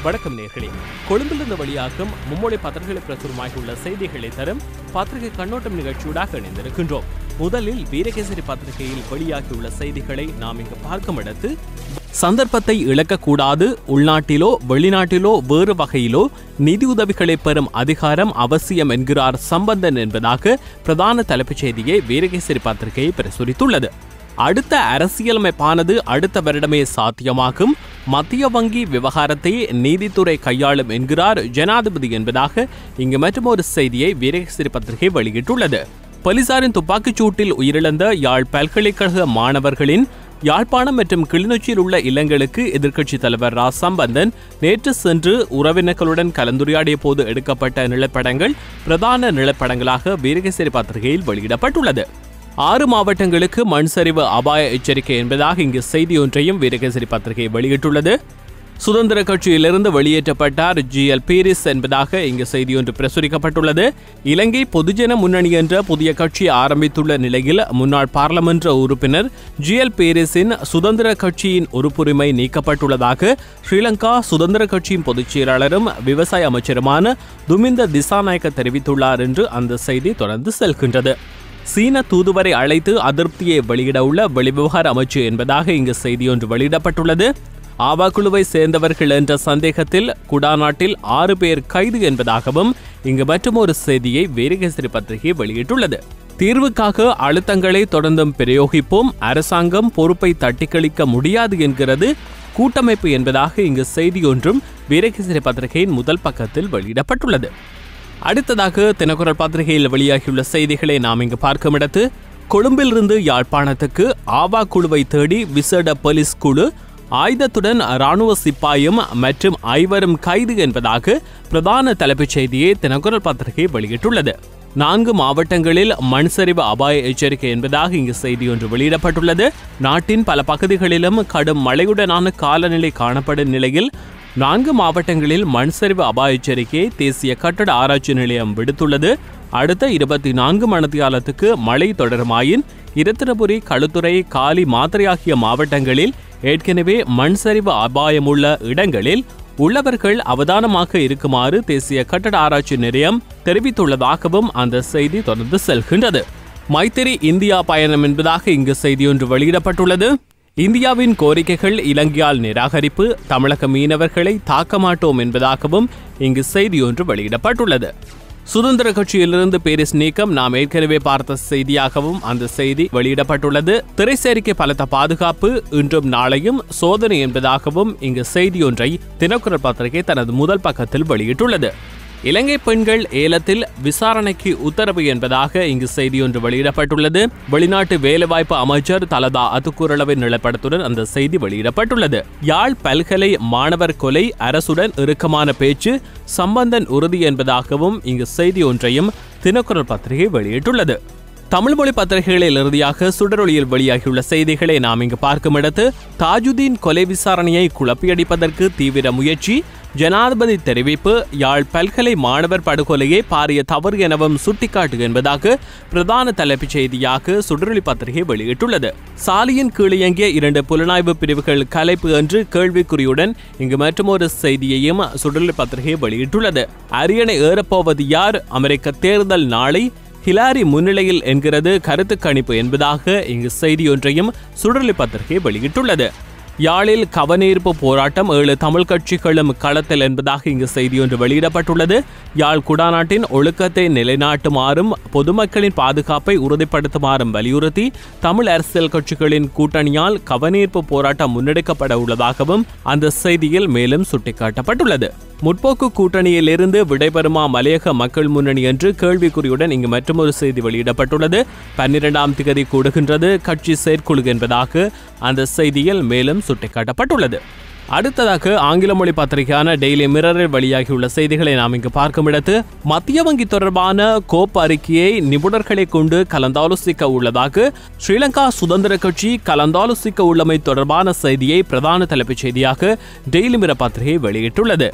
வணக்கம் நேர்களே கொழும்பிலிருந்து வெளியாகும் மும்மொழி பத்திரிகைகளை பிரசுரமாகியுள்ள செய்திகளை தரும் பத்திரிகை கண்ணோட்டம் நிகழ்ச்சியூடாக இணைந்திருக்கின்றோம் முதலில் வீரகேசரி பத்திரிகையில் வெளியாகியுள்ள செய்திகளை நாம் இங்கு பார்க்கும் இடத்து சந்தர்ப்பத்தை இழக்கக்கூடாது உள்நாட்டிலோ வெளிநாட்டிலோ வேறு வகையிலோ நிதியுதவிகளை பெறும் அதிகாரம் அவசியம் என்கிறார் சம்பந்தன் என்பதாக பிரதான தலைப்புச் செய்தியை வீரகேசரி பத்திரிகை பிரசுரித்துள்ளது அடுத்த அரசியலமைப்பானது அடுத்த வருடமே சாத்தியமாகும் மத்திய வங்கி விவகாரத்தை நீதித்துறை கையாளும் என்கிறார் ஜனாதிபதி என்பதாக இங்கு மற்றொரு செய்தியை வீரகேசரி பத்திரிகை வெளியிட்டுள்ளது போலீசாரின் துப்பாக்கிச் சூட்டில் உயிரிழந்த யாழ் பல்கலைக்கழக மாணவர்களின் யாழ்ப்பாணம் மற்றும் கிளிநொச்சியில் உள்ள இல்லங்களுக்கு எதிர்க்கட்சித் தலைவர் ரா சம்பந்தன் நேற்று சென்று உறவினர்களுடன் கலந்துரையாடிய போது எடுக்கப்பட்ட நிலப்படங்கள் பிரதான நிலப்படங்களாக வீரகேசரி பத்திரிகையில் வெளியிடப்பட்டுள்ளது ஆறு மாவட்டங்களுக்கு மண் சரிவு அபாய எச்சரிக்கை என்பதாக இங்கு செய்தி ஒன்றையும் வீரகேசரி பத்திரிகை வெளியிட்டுள்ளது சுதந்திர கட்சியிலிருந்து வெளியேற்றப்பட்டார் ஜி எல் பீரிஸ் என்பதாக இங்கு செய்தி ஒன்று பிரசுரிக்கப்பட்டுள்ளது இலங்கை பொதுஜன முன்னணி என்ற புதிய கட்சி ஆரம்பித்துள்ள நிலையில் முன்னாள் பாராளுமன்ற உறுப்பினர் ஜி எல் பீரிஸின் சுதந்திர கட்சியின் உறுப்புரிமை நீக்கப்பட்டுள்ளதாக ஸ்ரீலங்கா சுதந்திர கட்சியின் பொதுச் செயலாளரும் விவசாய அமைச்சருமான துமிந்த திசாநாயக்க தெரிவித்துள்ளார் என்று அந்த செய்தி தொடர்ந்து செல்கின்றது சீன தூதுவரை அழைத்து அதிருப்தியை வெளியிட உள்ள வெளிவிவகார அமைச்சு என்பதாக இங்கு செய்தியொன்று வெளியிடப்பட்டுள்ளது ஆவா குழுவை சேர்ந்தவர்கள் என்ற சந்தேகத்தில் குடாநாட்டில் ஆறு பேர் கைது என்பதாகவும் இங்கு மற்றொரு செய்தியை வீரகேசரி பத்திரிகை வெளியிட்டுள்ளது தீர்வுக்காக அழுத்தங்களை தொடர்ந்தும் பிரயோகிப்போம் அரசாங்கம் பொறுப்பை தட்டிக்கழிக்க முடியாது என்கிறது கூட்டமைப்பு என்பதாக இங்கு செய்தியொன்றும் வீரகேசரி பத்திரிகையின் முதல் பக்கத்தில் வெளியிடப்பட்டுள்ளது அடுத்ததாக தினக்குரல் பத்திரிகையில் வெளியாகியுள்ள செய்திகளை நாம் இங்கு பார்க்கும் இடத்து கொழும்பிலிருந்து யாழ்ப்பாணத்துக்கு ஆவா குழுவை தேடி விசேட போலீஸ் குழு ஆயுதத்துடன் ராணுவ சிப்பாயும் மற்றும் ஐவரும் கைது என்பதாக பிரதான தலைப்புச் செய்தியை தினக்குரல் பத்திரிகை வெளியிட்டுள்ளது நான்கு மாவட்டங்களில் மண் சரிவு அபாய எச்சரிக்கை என்பதாக இங்கு செய்தி ஒன்று வெளியிடப்பட்டுள்ளது நாட்டின் பல பகுதிகளிலும் கடும் மழையுடனான காலநிலை காணப்படும் நிலையில் நான்கு மாவட்டங்களில் மண் சரிவு அபாய எச்சரிக்கையை தேசிய கட்டட ஆராய்ச்சி நிலையம் விடுத்துள்ளது அடுத்த இருபத்தி நான்கு மணித்தியாலத்துக்கு மழை தொடருமாயின் இரத்தினபுரி களுத்துறை காலி மாத்திரை ஆகிய மாவட்டங்களில் ஏற்கனவே மண் சரிவு அபாயமுள்ள இடங்களில் உள்ளவர்கள் அவதானமாக இருக்குமாறு தேசிய கட்டட ஆராய்ச்சி நிலையம் தெரிவித்துள்ளதாகவும் அந்த செய்தி தொடர்ந்து செல்கின்றது மைத்திரி இந்தியா பயணம் என்பதாக இங்கு செய்தியொன்று வெளியிடப்பட்டுள்ளது இந்தியாவின் கோரிக்கைகள் இலங்கையால் நிராகரிப்பு தமிழக மீனவர்களை தாக்க மாட்டோம் என்பதாகவும் இங்கு செய்தியொன்று வெளியிடப்பட்டுள்ளது சுதந்திர கட்சியிலிருந்து பேரிஸ் நீக்கம் நாம் ஏற்கனவே பார்த்த செய்தியாகவும் அந்த செய்தி வெளியிடப்பட்டுள்ளது திரைசேரிக்கு பலத்த பாதுகாப்பு இன்றும் நாளையும் சோதனை என்பதாகவும் இங்கு செய்தியொன்றை தினக்குரல் பத்திரிகை தனது முதல் பக்கத்தில் வெளியிட்டுள்ளது இலங்கை பெண்கள் ஏலத்தில் விசாரணைக்கு உத்தரவு என்பதாக இங்கு செய்தியொன்று வெளியிடப்பட்டுள்ளது வெளிநாட்டு வேலைவாய்ப்பு அமைச்சர் தலதா அத்துக்குரளவின் நிலப்படத்துடன் அந்த செய்தி வெளியிடப்பட்டுள்ளது யாழ் பல்கலை மாணவர் கொலை அரசுடன் இறுக்கமான பேச்சு சம்பந்தன் உறுதி என்பதாகவும் இங்கு செய்தி ஒன்றையும் தினக்குரல் பத்திரிகை வெளியிட்டுள்ளது தமிழ் மொழி பத்திரிகைகளில் இறுதியாக சுடரொளியில் வெளியாகியுள்ள செய்திகளை நாம் இங்கு பார்க்கும் இடத்து தாஜுதீன் கொலை விசாரணையை குழப்பியடிப்பதற்கு தீவிர முயற்சி ஜனாதிபதி தெரிவிப்பு யாழ் பல்கலை மாணவர் படுகொலையை பாரிய தவறு எனவும் சுட்டிக்காட்டு என்பதாக பிரதான தலைப்புச் செய்தியாக சுடரொளி பத்திரிகை வெளியிட்டுள்ளது சாலியின் கீழியங்கிய இரண்டு புலனாய்வு பிரிவுகள் கலைப்பு என்று கேள்விக்குறியுடன் இங்கு மற்றொரு செய்தியையும் சுடரொளி பத்திரிகை வெளியிட்டுள்ளது அரியணை ஏறப்போவது யார் அமெரிக்க தேர்தல் நாளை ஹிலாரி முன்னிலையில் என்கிறது கருத்து கணிப்பு என்பதாக இங்கு செய்தியொன்றையும் சுடரொளி பத்திரிகை வெளியிட்டுள்ளது யாழில் கவனீர்ப்பு போராட்டம் ஏழு தமிழ் கட்சிகளும் களத்தில் என்பதாக இங்கு செய்தியொன்று வெளியிடப்பட்டுள்ளது யாழ் குடாநாட்டின் ஒழுக்கத்தை நிலைநாட்டுமாறும் பொதுமக்களின் பாதுகாப்பை உறுதிப்படுத்துமாறும் வலியுறுத்தி தமிழ் அரசியல் கட்சிகளின் கூட்டணியால் கவனீர்ப்பு போராட்டம் முன்னெடுக்கப்பட உள்ளதாகவும் அந்த செய்தியில் மேலும் சுட்டிக்காட்டப்பட்டுள்ளது முற்போக்கு கூட்டணியில் இருந்து விடைபெறுமா மலையக மக்கள் முன்னணி என்று கேள்விக்குறியுடன் இங்கு மற்றொரு செய்தி வெளியிடப்பட்டுள்ளது பன்னிரெண்டாம் திகதி கூடுகின்றது கட்சி செயற்குழு என்பதாக அந்த செய்தியில் மேலும் சுட்டிக்காட்டப்பட்டுள்ளது அடுத்ததாக ஆங்கில மொழி பத்திரிகையான டெய்லி மிரரில் வெளியாகியுள்ள செய்திகளை நாம் இங்கு பார்க்கும் இடத்து மத்திய வங்கி தொடர்பான கோப் அறிக்கையை நிபுணர்களை கொண்டு கலந்தாலோசிக்க உள்ளதாக ஸ்ரீலங்கா சுதந்திர கட்சி கலந்தாலோசிக்க உள்ளமை தொடர்பான செய்தியை பிரதான தலைப்புச் செய்தியாக டெய்லி மிர பத்திரிகை வெளியிட்டுள்ளது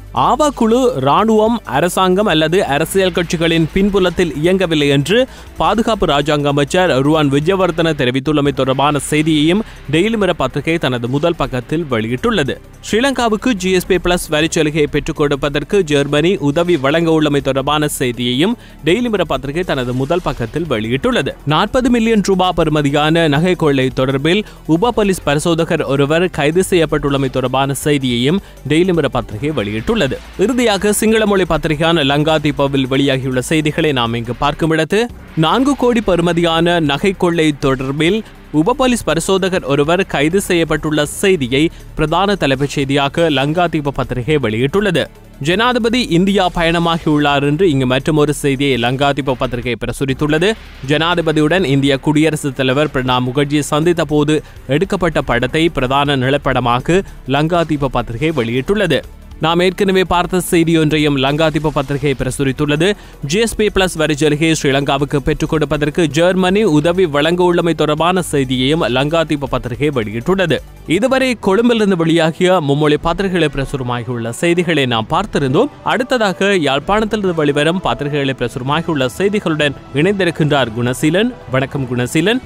ஆவா குழு ராணுவம் அரசாங்கம் அல்லது அரசியல் கட்சிகளின் பின்புலத்தில் இயங்கவில்லை என்று பாதுகாப்பு ராஜாங்க அமைச்சர் ருவான் விஜயவர்தன தெரிவித்துள்ளமை தொடர்பான செய்தியையும் டெய்லி மிர பத்திரிகை தனது முதல் பக்கத்தில் வெளியிட்டுள்ளது ஸ்ரீலங்காவுக்கு ஜிஎஸ்பி பிளஸ் வரிச்சலுகையை பெற்றுக் கொடுப்பதற்கு ஜெர்மனி உதவி வழங்க உள்ளமை தொடர்பான செய்தியையும் டெய்லி மிர பத்திரிகை தனது முதல் பக்கத்தில் வெளியிட்டுள்ளது நாற்பது மில்லியன் ரூபாய் பெறுமதியான நகை கொள்ளை தொடர்பில் உப போலீஸ் பரிசோதகர் ஒருவர் கைது செய்யப்பட்டுள்ளமை தொடர்பான செய்தியையும் டெய்லி மிர பத்திரிகை வெளியிட்டுள்ளது இறுதியாக சிங்கள மொழி பத்திரிகையான லங்கா தீபாவில் வெளியாகியுள்ள செய்திகளை நாம் இங்கு பார்க்கும் இடத்து நான்கு கோடி பெறுமதியான நகை கொள்ளை தொடர்பில் உப போலீஸ் பரிசோதகர் ஒருவர் கைது செய்யப்பட்டுள்ள செய்தியை பிரதான தலைப்புச் செய்தியாக லங்கா தீப பத்திரிகை வெளியிட்டுள்ளது ஜனாதிபதி இந்தியா பயணமாகியுள்ளார் என்று இங்கு மற்றொரு செய்தியை லங்காதீப பத்திரிகை பிரசுரித்துள்ளது ஜனாதிபதியுடன் இந்திய குடியரசுத் தலைவர் பிரணாப் முகர்ஜி சந்தித்த போது எடுக்கப்பட்ட படத்தை பிரதான நிலப்படமாக லங்காதீப பத்திரிகை வெளியிட்டுள்ளது நாம் ஏற்கனவே பார்த்த செய்தி ஒன்றையும் லங்காதீப பத்திரிகை பிரசுரித்துள்ளது ஜிஎஸ்பி பிளஸ் வரிச்சலுகை ஸ்ரீலங்காவுக்கு பெற்றுக் கொடுப்பதற்கு ஜெர்மனி உதவி வழங்க உள்ளமை தொடர்பான செய்தியையும் லங்காதீப பத்திரிகை வெளியிட்டுள்ளது இதுவரை கொழும்பிலிருந்து வெளியாகிய மும்மொழி பத்திரிகைகளை பிரசுரமாகியுள்ள செய்திகளை நாம் பார்த்திருந்தோம் அடுத்ததாக யாழ்ப்பாணத்திலிருந்து வெளிவரும் பத்திரிகைகளை பிரசுரமாகியுள்ள செய்திகளுடன் இணைந்திருக்கின்றார் குணசீலன் வணக்கம் குணசீலன்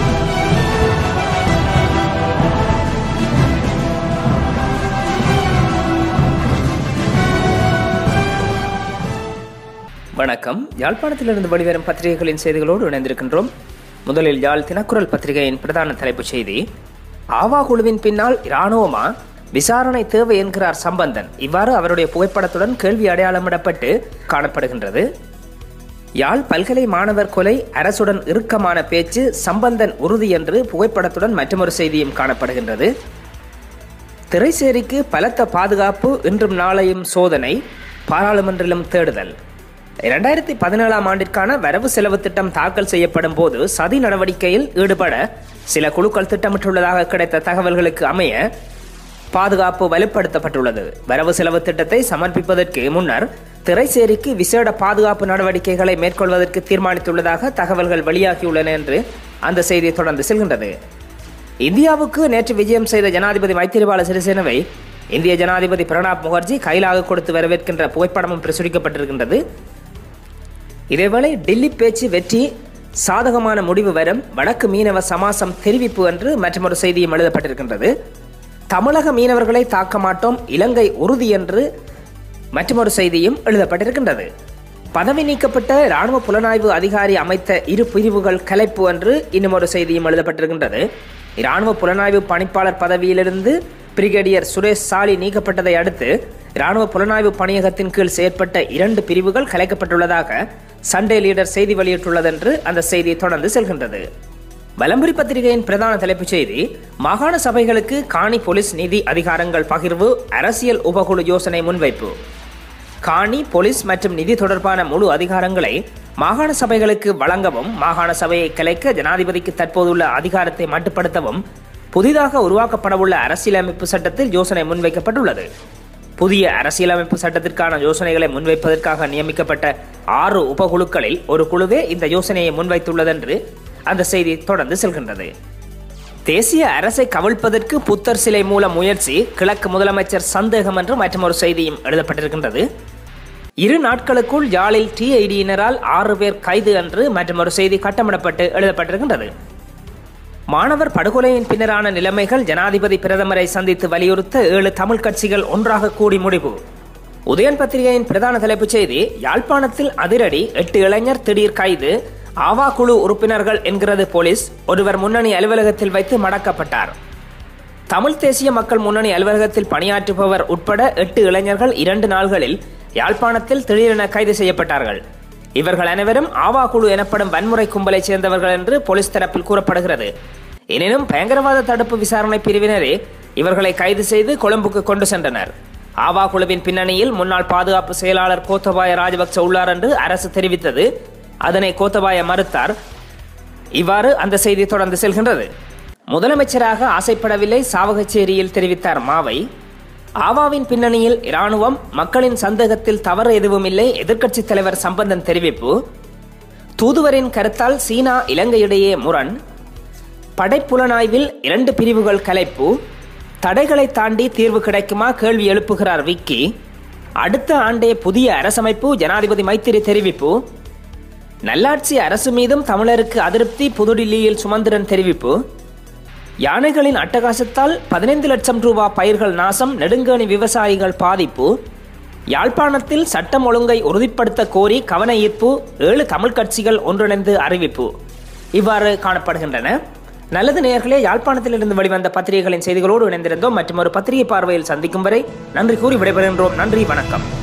வணக்கம் யாழ்ப்பாணத்திலிருந்து வெளிவரும் பத்திரிகைகளின் செய்திகளோடு இணைந்திருக்கின்றோம் முதலில் யாழ் தினக்குரல் பத்திரிகையின் பிரதான தலைப்புச் செய்தி ஆவா குழுவின் பின்னால் இராணுவமா விசாரணை தேவை என்கிறார் சம்பந்தன் இவ்வாறு அவருடைய புகைப்படத்துடன் கேள்வி அடையாளமிடப்பட்டு காணப்படுகின்றது யாழ் பல்கலை மாணவர் கொலை அரசுடன் இறுக்கமான பேச்சு சம்பந்தன் உறுதி என்று புகைப்படத்துடன் மற்றொரு செய்தியும் காணப்படுகின்றது திரைசேரிக்கு பலத்த பாதுகாப்பு இன்றும் நாளையும் சோதனை பாராளுமன்றிலும் தேடுதல் இரண்டாயிரத்தி பதினேழாம் ஆண்டிற்கான வரவு செலவு திட்டம் தாக்கல் செய்யப்படும் போது சதி நடவடிக்கையில் ஈடுபட சில குழுக்கள் திட்டமிட்டுள்ளதாக கிடைத்த தகவல்களுக்கு அமைய பாதுகாப்பு வலுப்படுத்தப்பட்டுள்ளது வரவு செலவு திட்டத்தை சமர்ப்பிப்பதற்கு முன்னர் திரைசேரிக்கு விசேட பாதுகாப்பு நடவடிக்கைகளை மேற்கொள்வதற்கு தீர்மானித்துள்ளதாக தகவல்கள் வெளியாகியுள்ளன என்று அந்த செய்தி தொடர்ந்து செல்கின்றது இந்தியாவுக்கு நேற்று விஜயம் செய்த ஜனாதிபதி மைத்திரிபால சிறிசேனவை இந்திய ஜனாதிபதி பிரணாப் முகர்ஜி கையிலாக கொடுத்து வரவேற்கின்ற புகைப்படமும் பிரசுரிக்கப்பட்டிருக்கின்றது இதேவேளை டெல்லி பேச்சு வெற்றி சாதகமான முடிவு வரும் வடக்கு மீனவ சமாசம் தெரிவிப்பு என்று மற்றொரு செய்தியும் எழுதப்பட்டிருக்கின்றது தமிழக மீனவர்களை தாக்க மாட்டோம் இலங்கை உறுதி என்று மற்றொரு செய்தியும் எழுதப்பட்டிருக்கின்றது பதவி நீக்கப்பட்ட இராணுவ புலனாய்வு அதிகாரி அமைத்த இரு பிரிவுகள் கலைப்பு என்று இன்னும் ஒரு செய்தியும் எழுதப்பட்டிருக்கின்றது இராணுவ புலனாய்வு பணிப்பாளர் பதவியிலிருந்து பிரிகேடியர் சுரேஷ் சாலி நீக்கப்பட்டதை அடுத்து இராணுவ புலனாய்வு பணியகத்தின் கீழ் செயற்பட்ட இரண்டு பிரிவுகள் கலைக்கப்பட்டுள்ளதாக சண்டே லீடர் செய்தி வெளியிட்டுள்ளதென்று அந்த செய்தி தொடர்ந்து செல்கின்றது வலம்புரி பத்திரிகையின் பிரதான தலைப்புச் செய்தி மாகாண சபைகளுக்கு காணி போலீஸ் நிதி அதிகாரங்கள் பகிர்வு அரசியல் உபகுழு யோசனை முன்வைப்பு காணி போலீஸ் மற்றும் நிதி தொடர்பான முழு அதிகாரங்களை மாகாண சபைகளுக்கு வழங்கவும் மாகாண சபையை கலைக்க ஜனாதிபதிக்கு தற்போதுள்ள அதிகாரத்தை மட்டுப்படுத்தவும் புதிதாக உருவாக்கப்படவுள்ள அரசியலமைப்பு சட்டத்தில் யோசனை முன்வைக்கப்பட்டுள்ளது புதிய அரசியலமைப்பு சட்டத்திற்கான யோசனைகளை முன்வைப்பதற்காக நியமிக்கப்பட்ட ஆறு உபகுழுக்களில் ஒரு குழுவே இந்த யோசனையை முன்வைத்துள்ளதென்று அந்த செய்தி தொடர்ந்து செல்கின்றது தேசிய அரசை கவிழ்ப்பதற்கு புத்தர் சிலை மூலம் முயற்சி கிழக்கு முதலமைச்சர் சந்தேகம் என்று மற்றொரு செய்தியும் எழுதப்பட்டிருக்கின்றது இரு நாட்களுக்குள் யாழில் டிஐடியினரால் ஆறு பேர் கைது என்று மற்றொரு செய்தி கட்டமிடப்பட்டு எழுதப்பட்டிருக்கின்றது மாணவர் படுகொலையின் பின்னரான நிலைமைகள் ஜனாதிபதி பிரதமரை சந்தித்து வலியுறுத்த ஏழு தமிழ் கட்சிகள் ஒன்றாக கூடி முடிவு உதயன் பத்திரிகையின் பிரதான தலைப்புச் செய்தி யாழ்ப்பாணத்தில் அதிரடி எட்டு இளைஞர் திடீர் கைது ஆவா குழு உறுப்பினர்கள் என்கிறது போலீஸ் ஒருவர் முன்னணி அலுவலகத்தில் வைத்து மடக்கப்பட்டார் தமிழ் தேசிய மக்கள் முன்னணி அலுவலகத்தில் பணியாற்றுபவர் உட்பட எட்டு இளைஞர்கள் இரண்டு நாள்களில் யாழ்ப்பாணத்தில் திடீரென கைது செய்யப்பட்டார்கள் இவர்கள் அனைவரும் ஆவா குழு எனப்படும் வன்முறை கும்பலைச் சேர்ந்தவர்கள் என்று போலீஸ் தரப்பில் கூறப்படுகிறது எனினும் பயங்கரவாத தடுப்பு விசாரணை பிரிவினரே இவர்களை கைது செய்து கொழும்புக்கு கொண்டு சென்றனர் ஆவா குழுவின் பின்னணியில் முன்னாள் பாதுகாப்பு செயலாளர் கோத்தபாய ராஜபக்ச உள்ளார் என்று அரசு தெரிவித்தது அதனை கோத்தபாய மறுத்தார் இவ்வாறு அந்த செய்தி தொடர்ந்து செல்கின்றது முதலமைச்சராக ஆசைப்படவில்லை சாவகச்சேரியில் தெரிவித்தார் மாவை ஆவாவின் பின்னணியில் இராணுவம் மக்களின் சந்தேகத்தில் தவறு எதுவும் இல்லை எதிர்க்கட்சித் தலைவர் சம்பந்தன் தெரிவிப்பு தூதுவரின் கருத்தால் சீனா இலங்கையிடையே முரண் படைப்புலனாய்வில் இரண்டு பிரிவுகள் கலைப்பு தடைகளை தாண்டி தீர்வு கிடைக்குமா கேள்வி எழுப்புகிறார் விக்கி அடுத்த ஆண்டே புதிய அரசமைப்பு ஜனாதிபதி மைத்திரி தெரிவிப்பு நல்லாட்சி அரசு மீதும் தமிழருக்கு அதிருப்தி புதுடில்லியில் சுமந்திரன் தெரிவிப்பு யானைகளின் அட்டகாசத்தால் பதினைந்து லட்சம் ரூபாய் பயிர்கள் நாசம் நெடுங்கணி விவசாயிகள் பாதிப்பு யாழ்ப்பாணத்தில் சட்டம் ஒழுங்கை உறுதிப்படுத்த கோரி கவன ஈர்ப்பு ஏழு தமிழ் கட்சிகள் ஒன்றிணைந்து அறிவிப்பு இவ்வாறு காணப்படுகின்றன நல்லது நேயர்களே யாழ்ப்பாணத்திலிருந்து வெளிவந்த பத்திரிகைகளின் செய்திகளோடு இணைந்திருந்தோம் மற்றும் ஒரு பத்திரிகை பார்வையில் சந்திக்கும் வரை நன்றி கூறி விடைபெறுகின்றோம் நன்றி வணக்கம்